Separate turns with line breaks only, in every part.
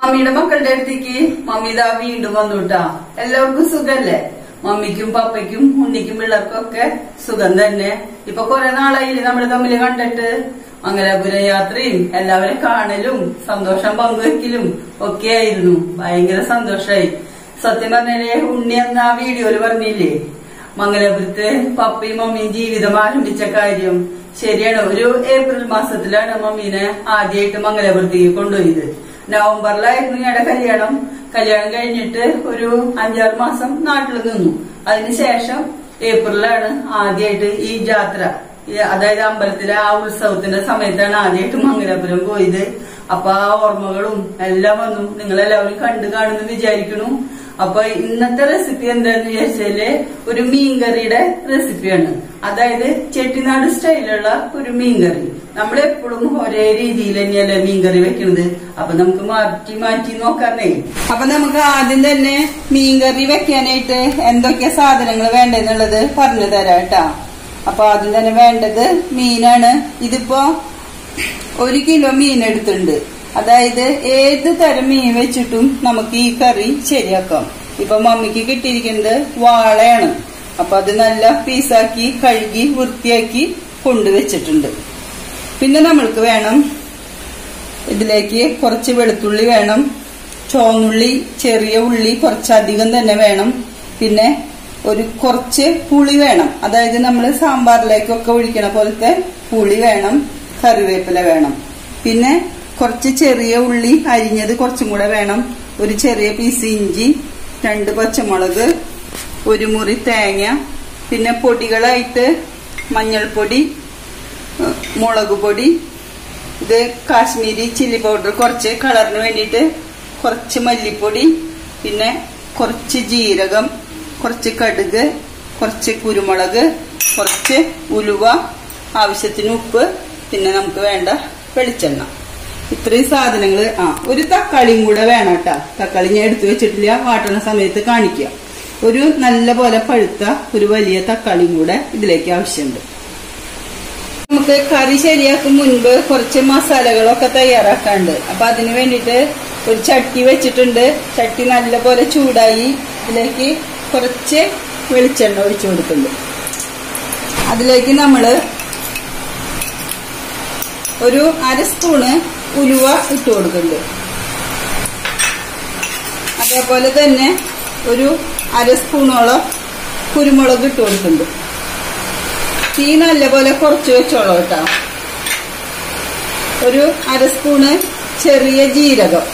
മമ്മിയുടെ മക്കളുടെ അടുത്തേക്ക് മമ്മി ഇതാ വീണ്ടും വന്നുട്ടാ എല്ലാവർക്കും സുഖല്ലേ മമ്മിക്കും പപ്പയ്ക്കും ഉണ്ണിക്കും പിള്ളേർക്കും ഒക്കെ സുഖം തന്നെ ഇപ്പൊ കുറെ നാളായില്ലേ നമ്മൾ തമ്മിൽ കണ്ടിട്ട് മംഗലാപുരം യാത്രയും എല്ലാവരും കാണലും സന്തോഷം പങ്കുവെക്കലും ഒക്കെ ആയിരുന്നു ഭയങ്കര സന്തോഷായി സത്യം പറഞ്ഞാലേ ഉണ്ണി എന്ന ആ വീഡിയോയില് പറഞ്ഞില്ലേ മംഗലാപുരത്ത് പപ്പയും മമ്മിയും ജീവിതം ആരംഭിച്ച കാര്യം ശരിയാണ് ഒരു ഏപ്രിൽ മാസത്തിലാണ് മമ്മീനെ ആദ്യമായിട്ട് മംഗലാപുരത്തേക്ക് കൊണ്ടുപോയത് നവംബറിലായിരുന്നു ഞങ്ങളുടെ കല്യാണം കല്യാണം കഴിഞ്ഞിട്ട് ഒരു അഞ്ചാറ് മാസം നാട്ടിൽ നിന്നു അതിനുശേഷം ഏപ്രിലാണ് ആദ്യമായിട്ട് ഈ ജാത്ര ഈ അതായത് അമ്പലത്തിലെ ആ ഉത്സവത്തിന്റെ സമയത്താണ് ആദ്യമായിട്ട് മംഗലാപുരം പോയത് അപ്പൊ ആ ഓർമ്മകളും എല്ലാം വന്നു നിങ്ങളെല്ലാവരും കണ്ടു കാണുന്നു വിചാരിക്കണു അപ്പൊ ഇന്നത്തെ റെസിപ്പി എന്താന്ന് വിചാരിച്ചാല് ഒരു മീൻകറിയുടെ റെസിപ്പിയാണ് അതായത് ചെട്ടിനാട് സ്റ്റൈലുള്ള ഒരു മീൻകറി നമ്മൾ എപ്പോഴും ഒരേ രീതിയിൽ തന്നെയല്ലേ മീൻകറി വെക്കുന്നത് അപ്പൊ നമുക്ക് മാറ്റി മാറ്റി നോക്കാന്നേ അപ്പൊ നമുക്ക് ആദ്യം തന്നെ മീൻകറി വെക്കാനായിട്ട് എന്തൊക്കെ സാധനങ്ങൾ വേണ്ടെന്നുള്ളത് പറഞ്ഞു തരാം കേട്ടാ അപ്പൊ ആദ്യം തന്നെ വേണ്ടത് മീനാണ് ഇതിപ്പോ ഒരു കിലോ മീൻ എടുത്തിട്ടുണ്ട് അതായത് ഏത് തരം മീൻ വെച്ചിട്ടും നമുക്ക് ഈ കറി ശരിയാക്കാം ഇപ്പൊ മമ്മിക്ക് കിട്ടിയിരിക്കുന്നത് വാളയാണ് അപ്പൊ അത് നല്ല പീസാക്കി കഴുകി വൃത്തിയാക്കി കൊണ്ടുവച്ചിട്ടുണ്ട് പിന്നെ നമ്മൾക്ക് വേണം ഇതിലേക്ക് കുറച്ച് വെളുത്തുള്ളി വേണം ചോന്നുള്ളി ചെറിയ ഉള്ളി കുറച്ചധികം തന്നെ വേണം പിന്നെ ഒരു കുറച്ച് പുളി വേണം അതായത് നമ്മൾ സാമ്പാറിലേക്കൊക്കെ ഒഴിക്കണ പോലത്തെ പുളി വേണം കറിവേപ്പില വേണം പിന്നെ കുറച്ച് ചെറിയ ഉള്ളി അരിഞ്ഞത് കുറച്ചും കൂടെ വേണം ഒരു ചെറിയ പീസ് ഇഞ്ചി രണ്ട് പച്ചമുളക് ഒരു മുറി തേങ്ങ പിന്നെ പൊടികളായിട്ട് മഞ്ഞൾപ്പൊടി ഏഹ് മുളക് പൊടി ഇത് കാശ്മീരി ചില്ലി പൗഡർ കുറച്ച് കളറിന് വേണ്ടിയിട്ട് കുറച്ച് മല്ലിപ്പൊടി പിന്നെ കുറച്ച് ജീരകം കുറച്ച് കടുക് കുറച്ച് കുരുമുളക് കുറച്ച് ഉലുവ ആവശ്യത്തിന് ഉപ്പ് പിന്നെ നമുക്ക് വേണ്ട വെളിച്ചെണ്ണ ഇത്രയും സാധനങ്ങൾ ആ ഒരു തക്കാളിയും കൂടെ വേണം കേട്ടാ തക്കാളി ഞാൻ എടുത്തു വെച്ചിട്ടില്ല വാട്ടണ സമയത്ത് കാണിക്കുക ഒരു നല്ല പോലെ പഴുത്ത ഒരു വലിയ തക്കാളിയും കൂടെ ഇതിലേക്ക് ആവശ്യമുണ്ട് നമുക്ക് കറി ശരിയാക്കും മുൻപ് കുറച്ച് മസാലകളൊക്കെ തയ്യാറാക്കാണ്ട് അപ്പൊ അതിന് വേണ്ടിയിട്ട് ഒരു ചട്ടി വെച്ചിട്ടുണ്ട് ചട്ടി നല്ല പോലെ ചൂടായി ഇതിലേക്ക് കുറച്ച് വെളിച്ചെണ്ണ ഒഴിച്ചു കൊടുക്കുന്നുണ്ട് അതിലേക്ക് നമ്മള് ഒരു അര സ്പൂണ് ഉലുവ ഇട്ട് കൊടുക്കുന്നുണ്ട് അതേപോലെ തന്നെ ഒരു അര സ്പൂണോളം കുരുമുളക് ഇട്ട് കൊടുക്കുന്നുണ്ട് തീ നല്ലപോലെ കുറച്ച് വെച്ചോളൂ കേട്ടോ ഒരു അര സ്പൂണ് ചെറിയ ജീരകം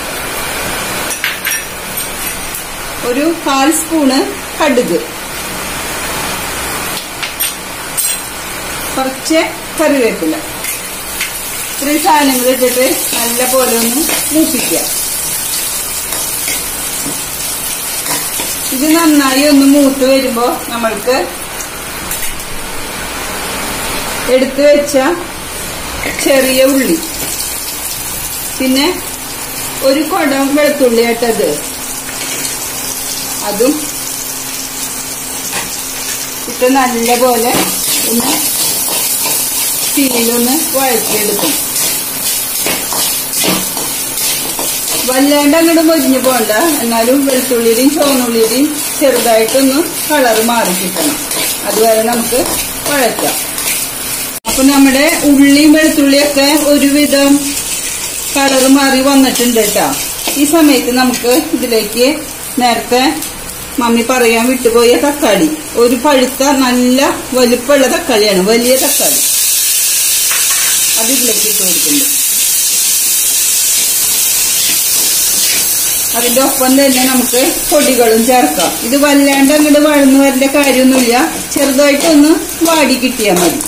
ഒരു കാൽ സ്പൂണ് കടുക് കുറച്ച് കറിവേപ്പില ഇത്രയും സാധനങ്ങൾ ഇട്ടിട്ട് നല്ല പോലെ ഒന്ന് മൂപ്പിക്കുക ഇത് നന്നായി ഒന്ന് മൂത്ത് വരുമ്പോ നമ്മൾക്ക് എടുത്തു വെച്ച ചെറിയ ഉള്ളി പിന്നെ ഒരു കുടം വെളുത്തുള്ളി ഇട്ടത് അതും ഇട്ട് നല്ലപോലെ ഒന്ന് തീയിലൊന്ന് വഴറ്റിയെടുക്കും വല്ലാണ്ട് അങ്ങോട്ട് മൊരിഞ്ഞു പോണ്ട എന്നാലും വെളുത്തുള്ളിയുടെയും ചുവന്നുള്ളിയുടെയും ചെറുതായിട്ടൊന്ന് കളറ് മാറി കിട്ടണം അതുവരെ നമുക്ക് വഴറ്റാം അപ്പൊ നമ്മുടെ ഉള്ളിയും വെളുത്തുള്ളിയൊക്കെ ഒരുവിധം കളർ മാറി വന്നിട്ടുണ്ട് കേട്ടോ ഈ സമയത്ത് നമുക്ക് ഇതിലേക്ക് നേരത്തെ മമ്മി പറയാൻ വിട്ടുപോയ തക്കാളി ഒരു പഴുത്ത നല്ല വലുപ്പമുള്ള തക്കാളിയാണ് വലിയ തക്കാളി അത് ഇതിലേക്ക് ഇട്ട് കൊടുക്കുന്നുണ്ട് അതിന്റെ ഒപ്പം തന്നെ നമുക്ക് പൊടികളും ചേർക്കാം ഇത് വല്ലാണ്ട് അങ്ങോട്ട് വഴന്നു വരേണ്ട കാര്യമൊന്നുമില്ല ചെറുതായിട്ടൊന്ന് വാടി കിട്ടിയാൽ മതി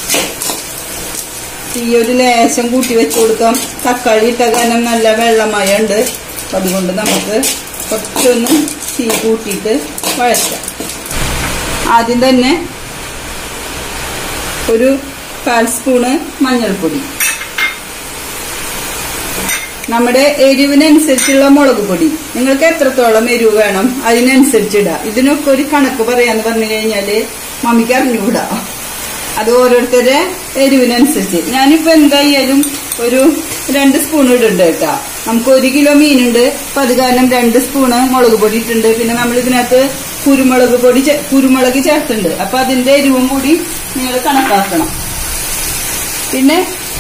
ഈ ഒരു ലേശം കൂട്ടി വെച്ച് കൊടുക്കാം തക്കാളി ഇട്ട കാരണം നല്ല വെള്ളമയം ഉണ്ട് അതുകൊണ്ട് നമുക്ക് കുറച്ചൊന്ന് തീ കൂട്ടിയിട്ട് വഴറ്റാം ആദ്യം തന്നെ ഒരു കാൽ സ്പൂണ് മഞ്ഞൾപ്പൊടി നമ്മുടെ എരിവിനനുസരിച്ചുള്ള മുളക് പൊടി നിങ്ങൾക്ക് എത്രത്തോളം എരിവ് വേണം അതിനനുസരിച്ച് ഇടാം ഇതിനൊക്കെ ഒരു കണക്ക് പറയാന്ന് പറഞ്ഞു കഴിഞ്ഞാല് മമ്മിക്ക് അറിഞ്ഞുകൂടാ അത് ഓരോരുത്തരുടെ എരിവിനനുസരിച്ച് ഞാനിപ്പോ എന്തായാലും ഒരു രണ്ട് സ്പൂൺ ഇടുന്നുണ്ട് കേട്ടാ നമുക്ക് ഒരു കിലോ മീനുണ്ട് അപ്പൊ അത് കാരണം രണ്ട് സ്പൂണ് മുളക് പൊടി ഇട്ടുണ്ട് പിന്നെ നമ്മൾ ഇതിനകത്ത് കുരുമുളക് പൊടി ചേ- കുരുമുളക് ചേർത്തുണ്ട് അപ്പൊ അതിന്റെ എരിവും കൂടി നിങ്ങൾ കണക്കാക്കണം പിന്നെ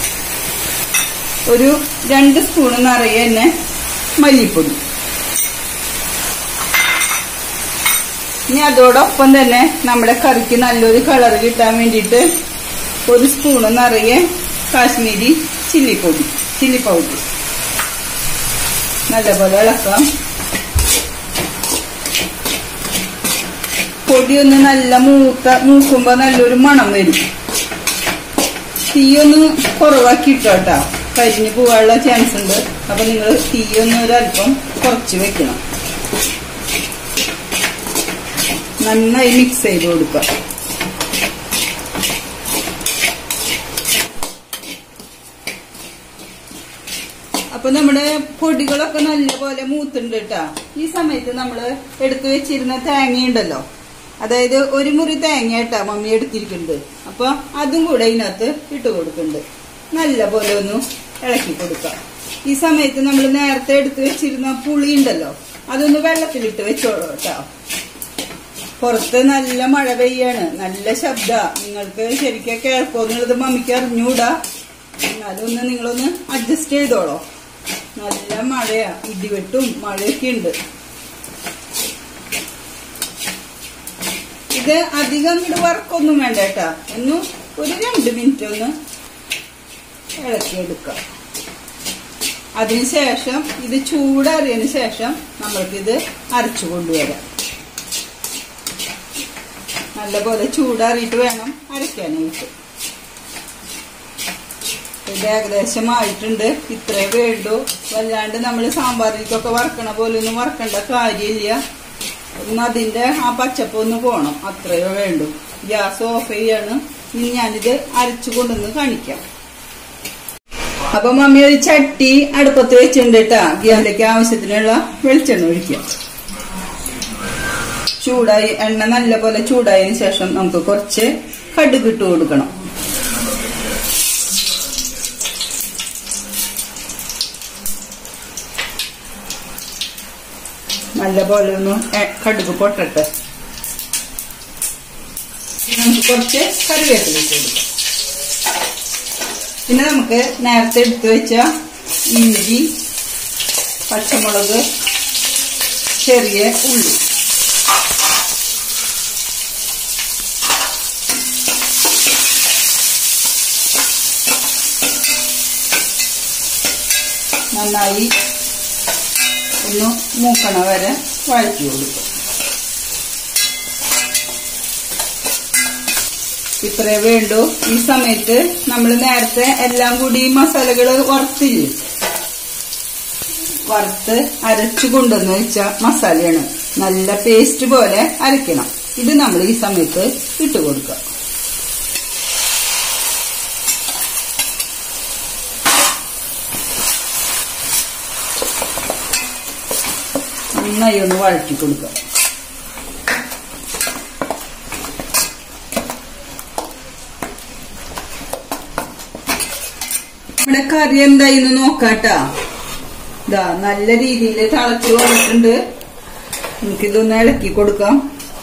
ഒരു രണ്ട് സ്പൂൺ നിറയെ തന്നെ മല്ലിപ്പൊടി ഇനി അതോടൊപ്പം തന്നെ നമ്മുടെ കറിക്ക് നല്ലൊരു കളർ കിട്ടാൻ വേണ്ടിയിട്ട് ഒരു സ്പൂണ് നിറയെ കാശ്മീരി ചില്ലിപ്പൊടി ചില്ലി പൗഡർ നല്ലപോലെ ഇളക്കാം പൊടി ഒന്ന് നല്ല മൂത്ത മൂക്കുമ്പോ നല്ലൊരു മണം വരും തീ ഒന്ന് കുറവാക്കി ഇട്ടോട്ടാ കരിഞ്ഞു പോകാനുള്ള ചാൻസ് ഉണ്ട് അപ്പൊ നിങ്ങൾ തീ ഒന്ന് ഒരല്പം കുറച്ച് വെക്കണം നന്നായി മിക്സ് ചെയ്ത് കൊടുക്കുക അപ്പൊ നമ്മുടെ പൊടികളൊക്കെ നല്ലപോലെ മൂത്തുണ്ട് കേട്ടാ ഈ സമയത്ത് നമ്മള് എടുത്തു വെച്ചിരുന്ന തേങ്ങയുണ്ടല്ലോ അതായത് ഒരു മുറി തേങ്ങ കേട്ടാ മമ്മി എടുത്തിരിക്കുന്നുണ്ട് അപ്പൊ അതും കൂടെ ഇതിനകത്ത് ഇട്ട് കൊടുക്കുന്നുണ്ട് നല്ല പോലെ ഒന്ന് ഇളക്കി കൊടുക്കാം ഈ സമയത്ത് നമ്മൾ നേരത്തെ എടുത്തു വെച്ചിരുന്ന പുളി ഉണ്ടല്ലോ അതൊന്ന് വെള്ളത്തിലിട്ട് വെച്ചോളൂ കേട്ടോ പുറത്ത് നല്ല മഴ പെയ്യാണ് നല്ല ശബ്ദ നിങ്ങൾക്ക് ശരിക്കും കേൾക്കുമെന്നുള്ളത് മമ്മിക്ക് അറിഞ്ഞൂടാ എന്നാലും ഒന്ന് നിങ്ങളൊന്ന് അഡ്ജസ്റ്റ് ചെയ്തോളോ നല്ല മഴയാ ഇടിവെട്ടും മഴയൊക്കെ ഉണ്ട് ഇത് അധികം ഇങ്ങോട്ട് വർക്കൊന്നും വേണ്ട കേട്ടാ ഒന്ന് ഒരു രണ്ട് മിനിറ്റ് ഒന്ന് ഇളക്കിയെടുക്കാം അതിനുശേഷം ഇത് ചൂടാറിയതിന് ശേഷം നമ്മൾക്കിത് അരച്ചു കൊണ്ടുവരാം നല്ലപോലെ ചൂടാറിയിട്ട് വേണം അരയ്ക്കാനായിട്ട് ഇത് ഏകദേശം ആയിട്ടുണ്ട് ഇത്രേ വേണ്ടു വല്ലാണ്ട് നമ്മൾ സാമ്പാറിലേക്കൊക്കെ വറക്കണ പോലെ ഒന്നും വറക്കേണ്ട കാര്യമില്ല ഒന്ന് അതിന്റെ ആ പച്ചപ്പ് ഒന്ന് പോണം അത്രയോ വേണ്ടു ഗ്യാസ് ഓഫ് ചെയ്യാണ് ഇനി ഞാനിത് അരച്ചു കൊണ്ടുവന്ന് കാണിക്കാം അപ്പൊ മമ്മി ഒരു ചട്ടി അടുപ്പത്ത് വെച്ചിട്ടുണ്ട് കേട്ടാ ഗ്യാസിലേക്ക് ആവശ്യത്തിനുള്ള വെളിച്ചെണ്ണ ഒഴിക്കാം ചൂടായി എണ്ണ നല്ലപോലെ ചൂടായതിനു ശേഷം നമുക്ക് കുറച്ച് കടുക് ഇട്ട് കൊടുക്കണം നല്ലപോലെ ഒന്ന് എ- കടുക് പൊട്ടട്ടെ നമുക്ക് കുറച്ച് കറിവേപ്പില ഇട്ട് കൊടുക്കാം പിന്നെ നമുക്ക് നേരത്തെ എടുത്തു വെച്ച ഇഞ്ചി പച്ചമുളക് ചെറിയ ഉള്ളി നന്നായി ഒന്ന് മൂക്കണ വരെ വഴറ്റി കൊടുക്കും ഇത്രേ വേണ്ടു ഈ സമയത്ത് നമ്മൾ നേരത്തെ എല്ലാം കൂടി ഈ മസാലകൾ വറുത്തില്ലേ വറുത്ത് അരച്ചു കൊണ്ടുവന്ന് വെച്ച മസാലയാണ് നല്ല പേസ്റ്റ് പോലെ അരയ്ക്കണം ഇത് നമ്മൾ ഈ സമയത്ത് ഇട്ട് കൊടുക്കുക നന്നായി ഒന്ന് വഴറ്റി കൊടുക്കുക നമ്മുടെ കറി എന്തായിന്ന് നോക്കാട്ടാ ഇതാ നല്ല രീതിയിൽ തിളച്ചു വന്നിട്ടുണ്ട് നമുക്കിതൊന്ന് ഇളക്കി കൊടുക്കാം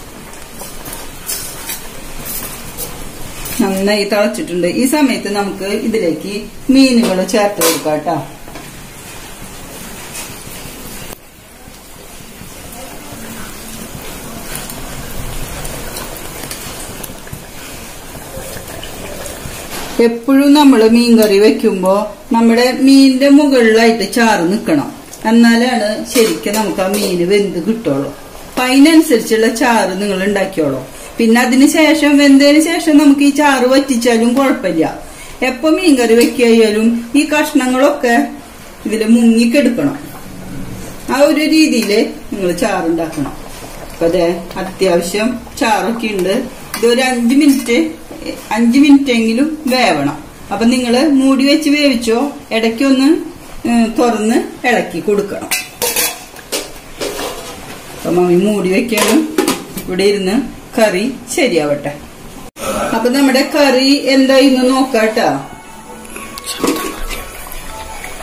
നന്നായി തിളച്ചിട്ടുണ്ട് ഈ സമയത്ത് നമുക്ക് ഇതിലേക്ക് മീനുകൾ ചേർത്ത് കൊടുക്കാം കേട്ടോ എപ്പോഴും നമ്മൾ മീൻകറി വെക്കുമ്പോ നമ്മുടെ മീനിന്റെ മുകളിലായിട്ട് ചാറ് നിൽക്കണം എന്നാലാണ് ശരിക്കും നമുക്ക് ആ മീന് വെന്ത് കിട്ടുള്ളൂ അപ്പൊ അതിനനുസരിച്ചുള്ള ചാറ് നിങ്ങൾ ഉണ്ടാക്കിയോളൂ പിന്നെ അതിന് ശേഷം വെന്തതിന് ശേഷം നമുക്ക് ഈ ചാറ് വറ്റിച്ചാലും കുഴപ്പമില്ല എപ്പോ മീൻകറി വെക്കായാലും ഈ കഷ്ണങ്ങളൊക്കെ ഇതിൽ മുങ്ങിക്കെടുക്കണം ആ ഒരു രീതിയിൽ നിങ്ങൾ ചാറുണ്ടാക്കണം അപ്പൊ അതെ അത്യാവശ്യം ചാറൊക്കെ ഉണ്ട് ഇതൊരു അഞ്ച് മിനിറ്റ് അഞ്ച് മിനിറ്റ് എങ്കിലും വേവണം അപ്പൊ നിങ്ങൾ മൂടി വെച്ച് വേവിച്ചോ ഇടയ്ക്കൊന്ന് ഉം, തുറന്ന് ഇളക്കി കൊടുക്കണം അപ്പൊ മമ്മി മൂടി വെക്കാനും ഇവിടെ ഇരുന്ന് കറി ശരിയാവട്ടെ അപ്പൊ നമ്മുടെ കറി എന്തായിന്ന് നോക്കാട്ടാ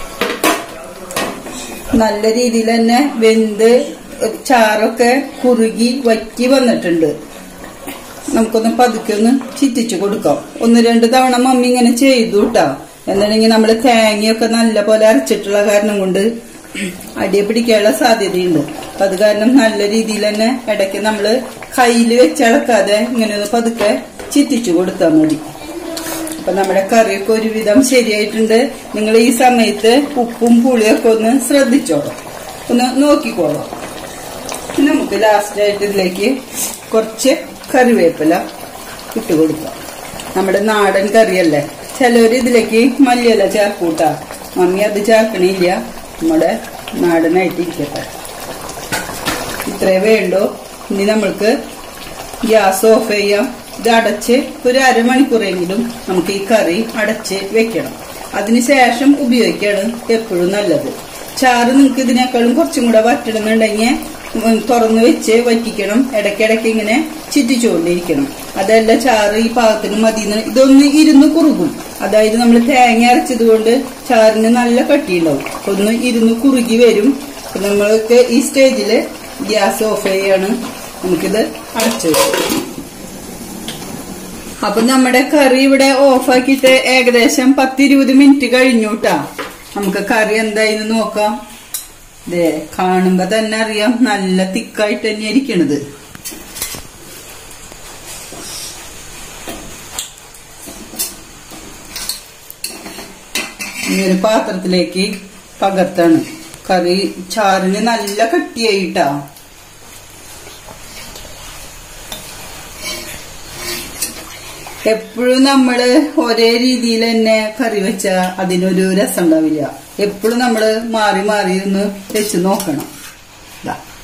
നല്ല രീതിയിൽ തന്നെ വെന്ത് ചാറൊക്കെ കുറുകി വറ്റി വന്നിട്ടുണ്ട് നമുക്കൊന്ന് പതുക്കെ ഒന്ന് ചിറ്റിച്ചു കൊടുക്കാം ഒന്ന് രണ്ട് തവണ മമ്മി ഇങ്ങനെ ചെയ്തു കേട്ടോ എന്നിട്ടുണ്ടെങ്കിൽ നമ്മള് തേങ്ങയൊക്കെ നല്ല പോലെ അരച്ചിട്ടുള്ള കാരണം കൊണ്ട് അടിയെ പിടിക്കാനുള്ള സാധ്യതയുണ്ട് അപ്പൊ അത് കാരണം നല്ല രീതിയിൽ തന്നെ ഇടയ്ക്ക് നമ്മള് കയ്യിൽ വെച്ചിളക്കാതെ ഇങ്ങനെ ഒന്ന് പതുക്കെ ചിറ്റിച്ചു കൊടുത്താൽ മതി അപ്പൊ നമ്മുടെ കറിയൊക്കെ ഒരുവിധം ശരിയായിട്ടുണ്ട് നിങ്ങൾ ഈ സമയത്ത് ഉപ്പും പുളിയൊക്കെ ഒന്ന് ശ്രദ്ധിച്ചോളൂ ഒന്ന് നോക്കിക്കോളൂ ഇനി നമുക്ക് ലാസ്റ്റ് ആയിട്ട് ഇതിലേക്ക് കുറച്ച് കറിവേപ്പില ഇട്ട് കൊടുക്കാം നമ്മുടെ നാടൻ കറിയല്ലേ ചിലവര് ഇതിലേക്ക് മല്ലിയില ചേർക്കൂട്ടാ മമ്മി അത് ചേർക്കണില്ല നമ്മുടെ നാടനായിട്ട് ഇരിക്കട്ടെ ഇത്രേ വേണ്ടോ ഇനി നമ്മൾക്ക് ഗ്യാസ് ഓഫ് ചെയ്യാം ഇത് അടച്ച് ഒരു അരമണിക്കൂറെങ്കിലും നമുക്ക് ഈ കറി അടച്ച് വെക്കണം അതിനുശേഷം ഉപയോഗിക്കാണ് എപ്പോഴും നല്ലത് ചാറ് നിങ്ങൾക്ക് ഇതിനേക്കാളും കുറച്ചും കൂടെ വറ്റണമെന്നുണ്ടെങ്കിൽ ഉം തുറന്ന് വെച്ച് വറ്റിക്കണം ഇടയ്ക്കിടയ്ക്ക് ഇങ്ങനെ ചുറ്റിച്ചുകൊണ്ടിരിക്കണം അതല്ല ചാറ് ഈ പാകത്തിന് മതി ഇതൊന്ന് ഇരുന്ന് കുറുകും അതായത് നമ്മൾ തേങ്ങ അരച്ചത് കൊണ്ട് ചാറിന് നല്ല കട്ടിയുണ്ടാവും ഒന്ന് ഇരുന്ന് കുറുകി വരും അപ്പൊ നമ്മൾക്ക് ഈ സ്റ്റേജില് ഗ്യാസ് ഓഫ് ചെയ്യാണ് നമുക്കിത് അടച്ചു വെക്കാം അപ്പൊ നമ്മുടെ കറി ഇവിടെ ഓഫാക്കിയിട്ട് ഏകദേശം പത്തിരുപത് മിനിറ്റ് കഴിഞ്ഞുട്ടാ നമുക്ക് കറി എന്തായിന്ന് നോക്കാം ദേ കാണുമ്പോ തന്നെ അറിയാം നല്ല തിക്കായിട്ട് തന്നെ ഇരിക്കണത് ഈ ഒരു പാത്രത്തിലേക്ക് പകർത്താണ് കറി ചാറിന് നല്ല കട്ടിയായിട്ടാ എപ്പോഴും നമ്മള് ഒരേ രീതിയിൽ തന്നെ കറി വെച്ച അതിനൊരു രസം ഉണ്ടാവില്ല എപ്പോഴും നമ്മള് മാറി മാറി ഒന്ന് വെച്ച് നോക്കണം ദാ